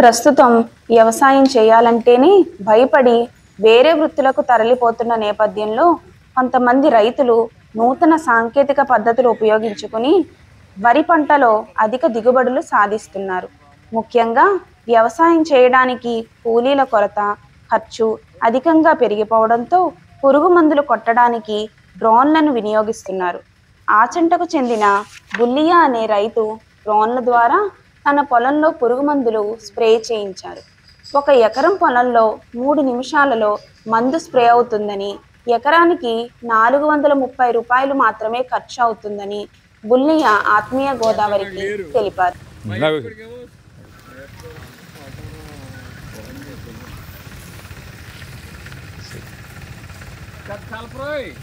ప్రస్తుతం వ్యవసాయం చేయాలంటేనే భయపడి వేరే వృత్తులకు తరలిపోతున్న నేపథ్యంలో కొంతమంది రైతులు నూతన సాంకేతిక పద్ధతులు ఉపయోగించుకుని వరి పంటలో అధిక దిగుబడులు సాధిస్తున్నారు ముఖ్యంగా వ్యవసాయం చేయడానికి కూలీల కొరత ఖర్చు అధికంగా పెరిగిపోవడంతో పురుగు మందులు కొట్టడానికి డ్రోన్లను వినియోగిస్తున్నారు ఆచంటకు చెందిన బుల్లియా అనే రైతు డ్రోన్ల ద్వారా తన పొలంలో పురుగు మందులు స్ప్రే చేయించారు ఒక ఎకరం పొలంలో మూడు నిమిషాలలో మందు స్ప్రే అవుతుందని ఎకరానికి నాలుగు వందల ముప్పై రూపాయలు మాత్రమే ఖర్చు అవుతుందని బుల్లియా ఆత్మీయ గోదావరికి తెలిపారు కలపరోయ్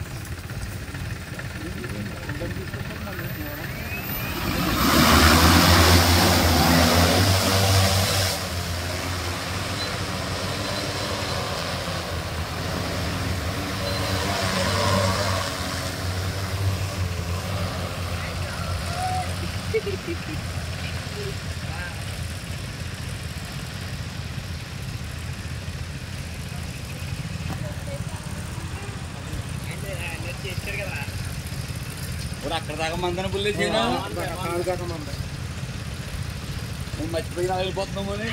ఇప్పుడు అక్కడ దాకా మందన బుల్లే చేయను మేము మర్చిపోయి వెళ్ళిపోతున్నాము అని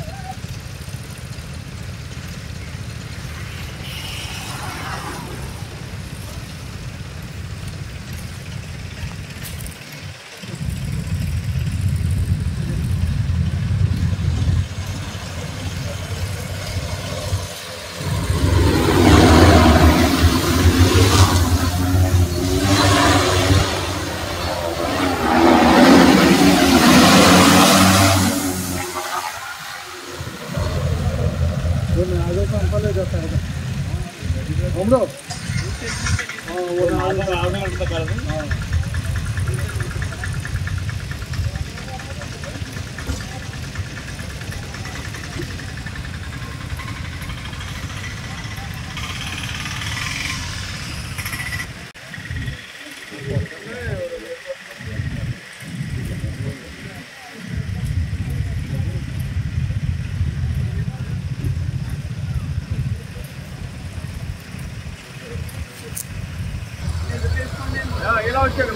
ఇలా వచ్చాడు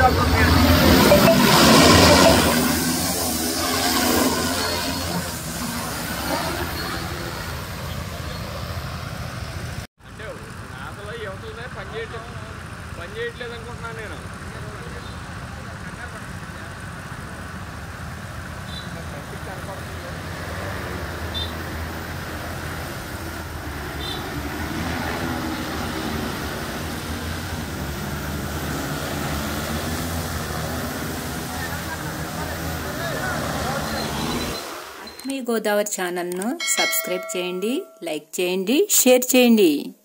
అంటే నాసలో యువతలనే పని చేయట్లేదు పని చేయట్లేదు అనుకుంటున్నాను నేను మీ గోదావరి ఛానల్ను సబ్స్క్రైబ్ చేయండి లైక్ చేయండి షేర్ చేయండి